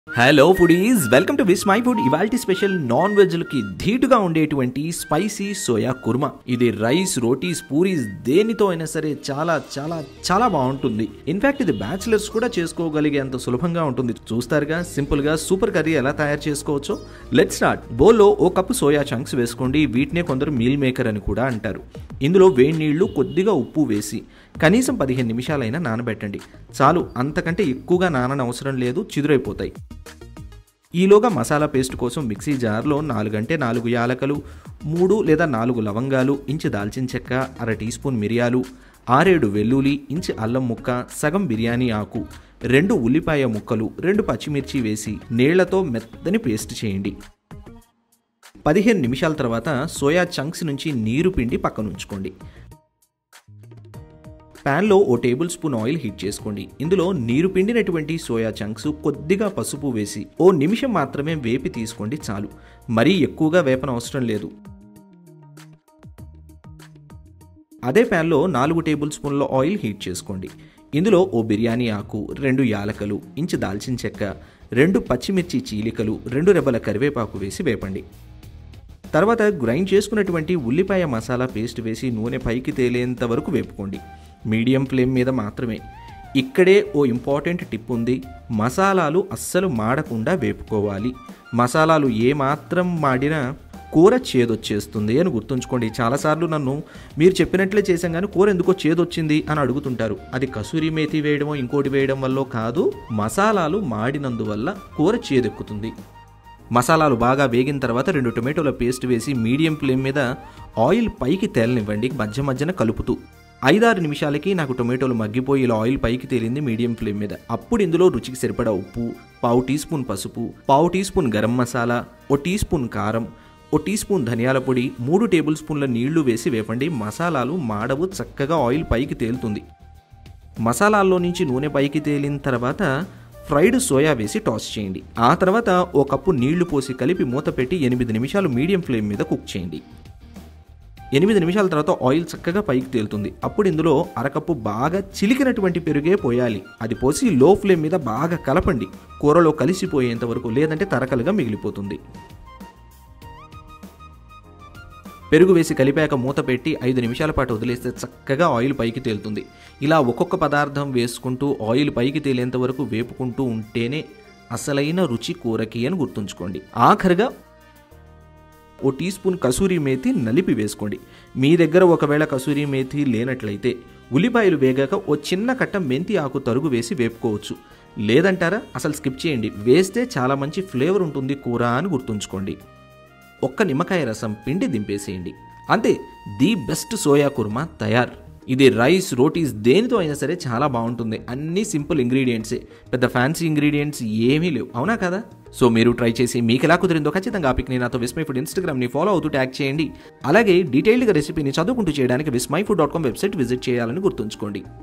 hello foodies welcome to Vismai food ఇవాల్టి special non వెజ్లకి ధీటుగా ఉండేటువంటి స్పైసీ సోయా కుర్మా ఇది రైస్ రోటీస్ పూరీస్ దేనితో అయినా సరే చాలా చాలా చాలా బాగుంటుంది ఇన్ఫాక్ట్ ఇది బ్యాచిలర్స్ కూడా చేసుకోగలిగేంత సులభంగా ఉంటుంది చూస్తారుగా సింపుల్ గా సూపర్ కర్రీ ఎలా తయారు చేసుకోవచ్చో లెట్ స్టార్ట్ బౌల్లో ఓ కప్పు సోయా చంక్స్ వేసుకోండి వీటినే కొందరు మీల్ మేకర్ అని కూడా అంటారు ఇందులో వేడి నీళ్లు కొద్దిగా ఉప్పు వేసి కనీసం పదిహేను నిమిషాలైనా నానబెట్టండి చాలు అంతకంటే ఎక్కువగా నానని అవసరం లేదు చిదురైపోతాయి ఈలోగా మసాలా పేస్ట్ కోసం మిక్సీ జార్లో నాలుగంటే నాలుగు యాలకలు మూడు లేదా నాలుగు లవంగాలు ఇంచు దాల్చిన చెక్క అర టీ స్పూన్ మిరియాలు ఆరేడు వెల్లుల్లి ఇంచు అల్లం ముక్క సగం బిర్యానీ ఆకు రెండు ఉల్లిపాయ ముక్కలు రెండు పచ్చిమిర్చి వేసి నీళ్లతో మెత్తని పేస్ట్ చేయండి పదిహేను నిమిషాల తర్వాత సోయా చంక్స్ నుంచి నీరు పిండి పక్కన ఉంచుకోండి ప్యాన్లో ఓ టేబుల్ స్పూన్ ఆయిల్ హీట్ చేసుకోండి ఇందులో నీరు పిండినటువంటి సోయా చంక్స్ కొద్దిగా పసుపు వేసి ఓ నిమిషం మాత్రమే వేపి తీసుకోండి చాలు మరీ ఎక్కువగా వేపన అవసరం లేదు అదే ప్యాన్లో నాలుగు టేబుల్ స్పూన్ల ఆయిల్ హీట్ చేసుకోండి ఇందులో ఓ బిర్యానీ ఆకు రెండు యాలకలు ఇంచు దాల్చిన చెక్క రెండు పచ్చిమిర్చి చీలికలు రెండు రెబ్బల కరివేపాకు వేసి వేపండి తర్వాత గ్రైండ్ చేసుకున్నటువంటి ఉల్లిపాయ మసాలా పేస్ట్ వేసి నూనె పైకి తేలేంత వరకు వేపుకోండి మీడియం ఫ్లేమ్ మీద మాత్రమే ఇక్కడే ఓ ఇంపార్టెంట్ టిప్ ఉంది మసాలాలు అస్సలు మాడకుండా వేపుకోవాలి మసాలాలు ఏమాత్రం మాడినా కూర చేదొచ్చేస్తుంది అని గుర్తుంచుకోండి చాలాసార్లు నన్ను మీరు చెప్పినట్లే చేశాం కానీ కూర ఎందుకో చేదొచ్చింది అని అడుగుతుంటారు అది కసూరి మేతి వేయడమో ఇంకోటి వేయడం వల్ల కాదు మసాలాలు మాడినందువల్ల కూర చేదెక్కుతుంది మసాలాలు బాగా వేగిన తర్వాత రెండు టొమాటోల పేస్ట్ వేసి మీడియం ఫ్లేమ్ మీద ఆయిల్ పైకి తేలనివ్వండి మధ్య మధ్యన కలుపుతూ ఐదారు నిమిషాలకి నాకు టొమాటోలు మగ్గిపోయి ఇలా ఆయిల్ పైకి తేలింది మీడియం ఫ్లేమ్ మీద అప్పుడు ఇందులో రుచికి సరిపడా ఉప్పు పావు టీ స్పూన్ పసుపు పావు టీ స్పూన్ గరం మసాలా ఓ టీ స్పూన్ కారం ఓ టీ స్పూన్ ధనియాల పొడి మూడు టేబుల్ స్పూన్ల నీళ్లు వేసి వేపండి మసాలాలు మాడవు చక్కగా ఆయిల్ పైకి తేలుతుంది మసాలాల్లో నుంచి నూనె పైకి తేలిన తర్వాత ఫ్రైడ్ సోయా వేసి టాస్ చేయండి ఆ తర్వాత ఓ కప్పు నీళ్లు పోసి కలిపి మూత పెట్టి ఎనిమిది నిమిషాలు మీడియం ఫ్లేమ్ మీద కుక్ చేయండి ఎనిమిది నిమిషాల తర్వాత ఆయిల్ చక్కగా పైకి తేలుతుంది అప్పుడు ఇందులో అరకప్పు బాగా చిలికినటువంటి పెరుగే పోయాలి అది పోసి లో ఫ్లేమ్ మీద బాగా కలపండి కూరలో కలిసిపోయేంత వరకు లేదంటే తరకలుగా మిగిలిపోతుంది పెరుగు వేసి కలిపాక మూత పెట్టి ఐదు నిమిషాల పాటు వదిలేస్తే చక్కగా ఆయిల్ పైకి తేలుతుంది ఇలా ఒక్కొక్క పదార్థం వేసుకుంటూ ఆయిల్ పైకి తేలేంత వరకు వేపుకుంటూ ఉంటేనే అసలైన రుచి కూరకి అని గుర్తుంచుకోండి ఆఖరిగా ఓ టీ స్పూన్ కసూరి మేతి నలిపి వేసుకోండి మీ దగ్గర ఒకవేళ కసూరి మేతి లేనట్లయితే ఉల్లిపాయలు వేగాక ఓ చిన్న కట్ట మెంతి ఆకు తరుగు వేసి వేపుకోవచ్చు లేదంటారా అసలు స్కిప్ చేయండి వేస్తే చాలా మంచి ఫ్లేవర్ ఉంటుంది కూర అని గుర్తుంచుకోండి ఒక్క నిమ్మకాయ రసం పిండి దింపేసేయండి అంతే ది బెస్ట్ సోయా కుర్మా తయార్ ఇది రైస్ రోటీస్ దేనితో అయినా సరే చాలా బాగుంటుంది అన్ని సింపుల్ ఇంగ్రీడియంట్సే పెద్ద ఫ్యాన్సీ ఇంగ్రీడియంట్స్ ఏమీ లేవు అవునా కదా సో మీరు ట్రై చేసి మీకు ఎలా కుదిరిందో ఖచ్చితంగా ఆ పిక్ని నాతో విస్మై ఫుడ్ ఇన్స్టాగ్రామ్ని ఫాలో అవుతూ ట్యాగ్ చేయండి అలాగే డీటెయిల్డ్గా రెసిపీని చదువుకుంటూ చేయడానికి Vismai food dot com website visit చేయాలని గుర్తుంచుకోండి